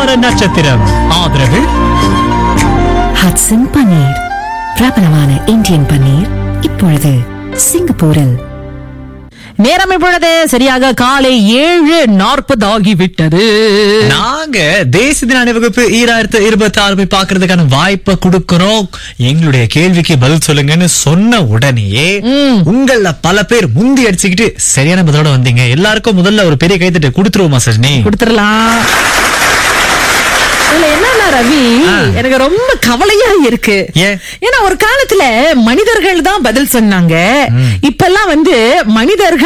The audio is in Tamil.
வார நட்சத்திரம் ஆதரவு ஹட்சன் பன்னீர் பிரபலமான இந்தியன் பன்னீர் இப்பொழுது சிங்கப்பூரில் நேரம் இப்பொழுது சரியாக காலை ஏழு நாற்பது ஆகிவிட்டது நாங்க தேசிய தின அணிவகுப்பு ஈராயிரத்து இருபத்தி ஆறு போய் பாக்குறதுக்கான வாய்ப்பை கொடுக்கிறோம் எங்களுடைய கேள்விக்கு பதில் சொல்லுங்கன்னு சொன்ன உடனேயே உங்கள பல பேர் முந்தி அடிச்சுக்கிட்டு சரியான பதிலோட வந்தீங்க எல்லாருக்கும் முதல்ல ஒரு பெரிய கைத்தட்டு கொடுத்துருவோமா சஜினி கொடுத்துடலாம் இதுல என்னன்னா ரவி எனக்கு ரொம்ப கவலையா இருக்கு ஏன்? ஏன்னா ஒரு காலத்துல மனிதர்கள் தான் பதில் சொன்னாங்க இப்பெல்லாம் வந்து மனிதர்கள்